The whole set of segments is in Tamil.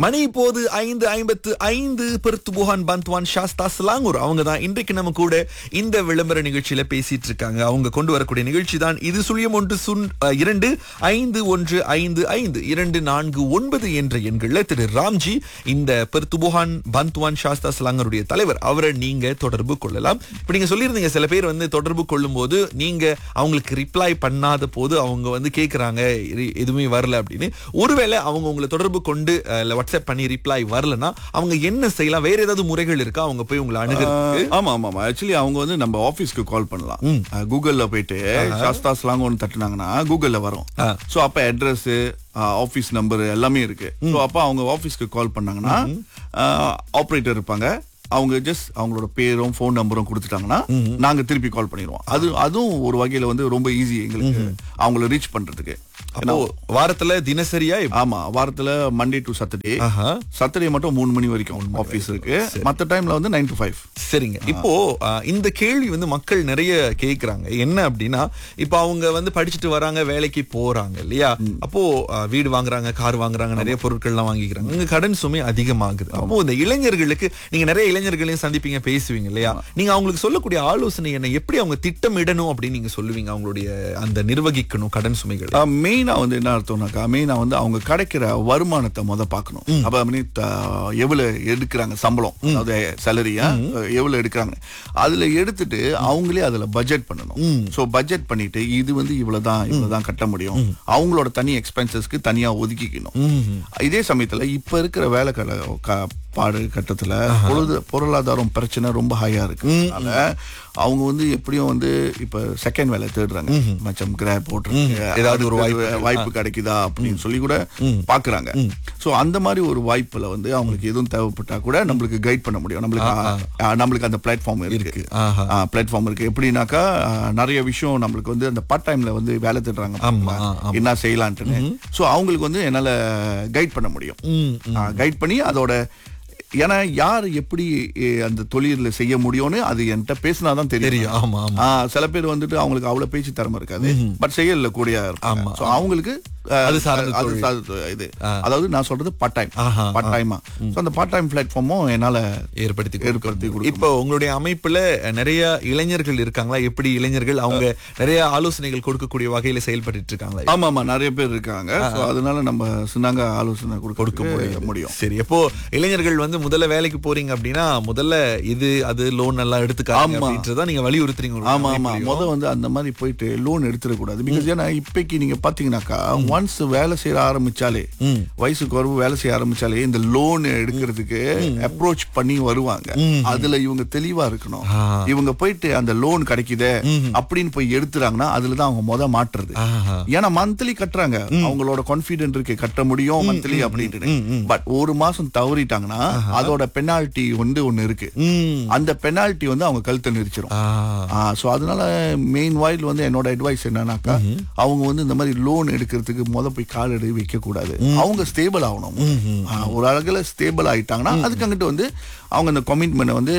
மணி இப்போது ஐந்து ஐம்பத்து ஐந்து பெருத்துபுகான் பந்த்வான் சாஸ்தா ஸ்லாங்கூர் அவங்க தான் இன்றைக்கு நம்ம கூட இந்த விளம்பர நிகழ்ச்சியில பேசிட்டு இருக்காங்க அவங்க கொண்டு வரக்கூடிய நிகழ்ச்சி தான் இது சுழியம் ஒன்று சுன் அஹ், இரண்டு ஐந்து ஒன்று ஐந்து ஐந்து இரண்டு நான்கு ஒன்பது என்ற எண்கள்ல திரு ராம்ஜி இந்த பெருத்துபுகான் பந்த்வான் சாஸ்தா ஸ்லாங்கருடைய தலைவர் அவரை நீங்க தொடர்பு கொள்ளலாம் இப்ப நீங்க சொல்லியிருந்தீங்க சில பேர் வந்து தொடர்பு கொள்ளும் போது நீங்க அவங்களுக்கு ரிப்ளை பண்ணாத போது அவங்க வந்து கேக்குறாங்க "இ- எதுவுமே வரல அப்படின்னு ஒருவேளை அவங்க உங்களை தொடர்பு கொண்டு அஹ், இல்ல வாட்ஸ்அப் பண்ணி ரிப்ளை வரலன்னா அவங்க என்ன செய்யலாம் வேற ஏதாவது முறைகள் இருக்கா அவங்க போய் உங்களை அணுகிறதுக்கு ஆமா ஆமா ஆமா ஆக்சுவலி அவங்க வந்து நம்ம ஆபீஸ்க்கு கால் பண்ணலாம் அஹ், கூகுள்ல போயிட்டு சாஸ்தா ஸ்லாங் ஒன்று தட்டுனாங்கன்னா கூகுள்ல வரும் சோ அப்ப அட்ரஸ் ஆபீஸ் நம்பர் எல்லாமே இருக்கு சோ அப்ப அவங்க ஆபீஸ்க்கு கால் பண்ணாங்கன்னா ஆபரேட்டர் இருப்பாங்க அவங்க ஜஸ்ட் அவங்களோட பேரும் ஃபோன் நம்பரும் கொடுத்துட்டாங்கன்னா நாங்க திருப்பி கால் பண்ணிடுவோம் அது அதுவும் ஒரு வகையில வந்து ரொம்ப ஈஸி எங்களுக்கு அவங்கள ரீச் பண்றதுக்கு அப்போ வாரத்துல தினசரியா இப்ப- ஆமா வாரத்துல மண்டே டு சாட்டர்டே ஆஹா. சாட்டர்டே மட்டும் மூணு மணி வரைக்கும் ஆபீஸ் இருக்கு மத்த டைம்ல வந்து நைன் டு ஃபைவ் சரிங்க இப்போ அஹ், இந்த கேள்வி வந்து மக்கள் நிறைய கேக்குறாங்க என்ன அப்படின்னா இப்போ அவங்க வந்து படிச்சுட்டு வராங்க வேலைக்கு போறாங்க இல்லையா அப்போ அஹ், வீடு வாங்குறாங்க கார் வாங்குறாங்க நிறைய பொருட்கள்லாம் வாங்கிக்கிறாங்க இங்க கடன் சுமை அதிகமாகுது அப்போ இந்த இளைஞர்களுக்கு நீங்க நிறைய இளைஞர்களையும் சந்திப்பீங்க பேசுவீங்க இல்லையா நீங்க அவங்களுக்கு சொல்லக்கூடிய ஆலோசனை என்ன எப்படி அவங்க திட்டமிடணும் அப்படின்னு நீங்க சொல்லுவீங்க அவங்களுடைய அந்த நிர்வகிக்கணும் கடன் சுமைகள் மெயினா வந்து என்ன அர்த்தம்னாக்கா மெயினா வந்து அவங்க கிடைக்கிற வருமானத்தை முத பார்க்கணும் அப்ப அப்படி த- எவ்வளவு எடுக்கிறாங்க சம்பளம் அதாவது சேலரியா எவ்வளவு எடுக்கிறாங்க அதுல எடுத்துட்டு அவங்களே அதுல பட்ஜெட் பண்ணணும் சோ பட்ஜெட் பண்ணிட்டு இது வந்து இவ்வளவுதான் இவ்வளவுதான் கட்ட முடியும் அவங்களோட தனி எக்ஸ்பென்சஸ்க்கு தனியா ஒதுக்கிக்கணும் இதே சமயத்துல இப்ப இருக்கிற வேலை கட க- பாடு கட்டத்துல பொழுது பொருளாதாரம் பிரச்சனை ரொம்ப ஹையா இருக்கு அதனால அவங்க வந்து எப்படியும் வந்து இப்ப செகண்ட் வேலை தேடுறாங்க மச்சம் கிராப் போட்டுருக்கு ஏதாவது ஒரு வாய்ப்பு வாய்ப்பு கிடைக்குதா அப்படின்னு சொல்லி கூட பாக்குறாங்க சோ அந்த மாதிரி ஒரு வாய்ப்புல வந்து அவங்களுக்கு எதுவும் தேவைப்பட்டா கூட நம்மளுக்கு கைட் பண்ண முடியும் நம்மளுக்கு ஆ, நம்மளுக்கு அந்த பிளாட்ஃபார்ம் இருக்கு ஆஹா. பிளாட்ஃபார்ம் இருக்கு எப்படின்னாக்கா ஆ, நிறைய விஷயம் நம்மளுக்கு வந்து அந்த பார்ட் டைம்ல வந்து வேலை தேடுறாங்க ஆமா, பாத்தீங்களா? என்ன செய்யலான்ட்டுன்னு சோ அவங்களுக்கு வந்து என்னால கைட் பண்ண முடியும் கைட் பண்ணி அதோட ஏன்னா யார் எப்படி எ, அந்த தொழில செய்ய முடியும்னு அது என்கிட்ட பேசினாதான் தெரியும் தெரியும் ஆமா ஆமா ஆ, சில பேர் வந்துட்டு அவங்களுக்கு அவ்வளவு பேச்சு திறமை இருக்காது பட் செய்யல கூடிய ஆமா. So, அவங்களுக்கு அஹ், அது சார்ந்த அது தொழில். சார்ந்த இது அதாவது நான் சொல்றது பார்ட் டைம் ஆஹா, பார்ட் டைமா சோ அந்த பார்ட் டைம் பிளாட்ஃபார்மும் என்னால ஏற்படுத்தி ஏற்படுத்தி கொடுக்க இப்போ உங்களுடைய அமைப்புல நிறைய இளைஞர்கள் இருக்காங்களா எப்படி இளைஞர்கள் அவங்க நிறைய ஆலோசனைகள் கொடுக்கக்கூடிய வகையில செயல்பட்டு இருக்காங்களா ஆமா ஆமா நிறைய பேர் இருக்காங்க சோ அதனால நம்ம சின்னாங்க ஆலோசனை கொடுக்க கொடுக்க முடியும் சரி அப்போ இளைஞர்கள் வந்து முதல்ல வேலைக்கு போறீங்க அப்படின்னா முதல்ல இது அது லோன் எல்லாம் எடுத்துக்காங்க ஆமா. அப்படின்றத நீங்க வலியுறுத்துறீங்க உங்க ஆமா ஆமா அமைப்புலயும். முத வந்து அந்த மாதிரி போயிட்டு லோன் எடுத்துடக்கூடாது பிகாஸ் ஏன்னா இப்பைக்கு நீங்க பாத்தீங்கன்னாக்கா ஒன்ஸ் வேலை செய்ய ஆரம்பிச்சாலே வயசு குறைவு வேலை செய்ய ஆரம்பிச்சாலே இந்த லோன் எடுக்கிறதுக்கு அப்ரோச் பண்ணி வருவாங்க அதுல இவங்க தெளிவா இருக்கணும் ஆ. இவங்க போயிட்டு அந்த லோன் கிடைக்குதே அப்படின்னு போய் எடுத்துறாங்கன்னா அதுலதான் அவங்க முத மாட்டுறது ஆஹா. ஏன்னா மந்த்லி கட்டுறாங்க அவங்களோட கான்பிடென்ட் இருக்கு கட்ட முடியும் மந்த்லி அப்படின்ட்டு பட் ஒரு மாசம் தவறிட்டாங்கன்னா அதோட பெனால்டி வந்து ஒண்ணு இருக்கு ம். அந்த பெனால்டி வந்து அவங்க கழுத்தை நெரிச்சிரும் ஆ. சோ அதனால மெயின் வாயில் வந்து என்னோட அட்வைஸ் என்னன்னாக்கா அவங்க வந்து இந்த மாதிரி லோன் எடுக்கிறதுக்கு முத போய் கால் எடு வைக்க கூடாது அவங்க ஸ்டேபிள் ஆகணும் ஆ, ஒரு அழகுல ஸ்டேபிள் ஆயிட்டாங்கன்னா அதுக்கு அங்கிட்டு வந்து அவங்க அந்த கமிட்மெண்ட் வந்து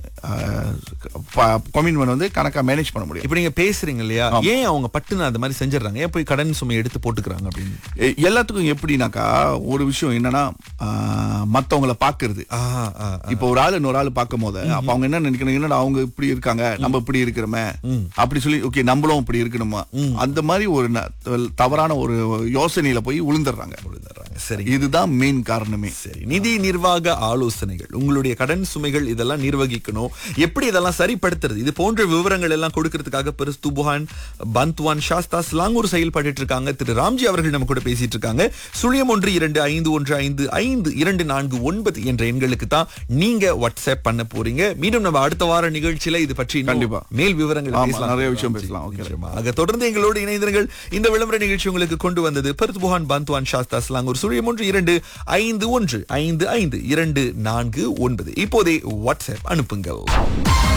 கமிட்மெண்ட் வந்து கணக்கா மேனேஜ் பண்ண முடியும் இப்ப நீங்க பேசுறீங்க இல்லையா ஏன் அவங்க பட்டுன்னு அந்த மாதிரி செஞ்சிடறாங்க ஏன் போய் கடன் சுமை எடுத்து போட்டுக்கிறாங்க அப்படின்னு எ- எல்லாத்துக்கும் எப்படின்னாக்கா ஒரு விஷயம் என்னன்னா ஆ, மத்தவங்கள பாக்குறது ஆ, ஆ, இப்போ ஒரு ஆள் இன்னொரு ஆள் பார்க்கும் போது அப்ப அவங்க என்ன நினைக்கணும் என்னடா அவங்க இப்படி இருக்காங்க நம்ம இப்படி இருக்கிறோமே அப்படி சொல்லி ஓகே நம்மளும் இப்படி இருக்கணுமா அந்த மாதிரி ஒரு ந- தவறான ஒரு யோசனையில போய் விழுந்துடுறாங்க சரி இதுதான் மெயின் காரணமே சரி நிதி நிர்வாக ஆலோசனைகள் உங்களுடைய கடன் சுமைகள் இதெல்லாம் நிர்வகிக்கணும் எப்படி இதெல்லாம் சரிப்படுத்துறது இது போன்ற விவரங்கள் எல்லாம் கொடுக்கறதுக்காக பெருஸ் துபுஹான் பந்த்வான் சாஸ்தா ஸ்லாங்கூர் செயல்பட்டு இருக்காங்க திரு ராம்ஜி அவர்கள் நம்ம கூட பேசிட்டு இருக்காங்க சுழியம் ஒன்று இரண்டு ஐந்து ஒன்று ஐந்து ஐந்து இரண்டு நான்கு ஒன்பது என்ற எண்களுக்கு தான் நீங்க வாட்ஸ்அப் பண்ண போறீங்க மீண்டும் நம்ம அடுத்த வார நிகழ்ச்சியில இது பற்றி இன்னும் கண்டிப்பா. மேல் விவரங்கள் ஆமா, பேசலாம் நிறைய விஷயம் பேசலாம். ஓகே. நிச்சயமா. ஆக தொடர்ந்து எங்களோடு இணைந்திருங்கள் இந்த விளம்பர நிகழ்ச்சி உங்களுக்கு கொண்டு வந்தது பர்த்புகான் பந்த்வான் சாஸ்தா ஸ்லாங்கூர் சுழியம் ஒன்று இரண்டு ஐந்து ஒன்று ஐந்து ஐந்து இரண்டு நான்கு ஒன்பது இப்போதே வாட்ஸ்அப் அனுப்புங்கள்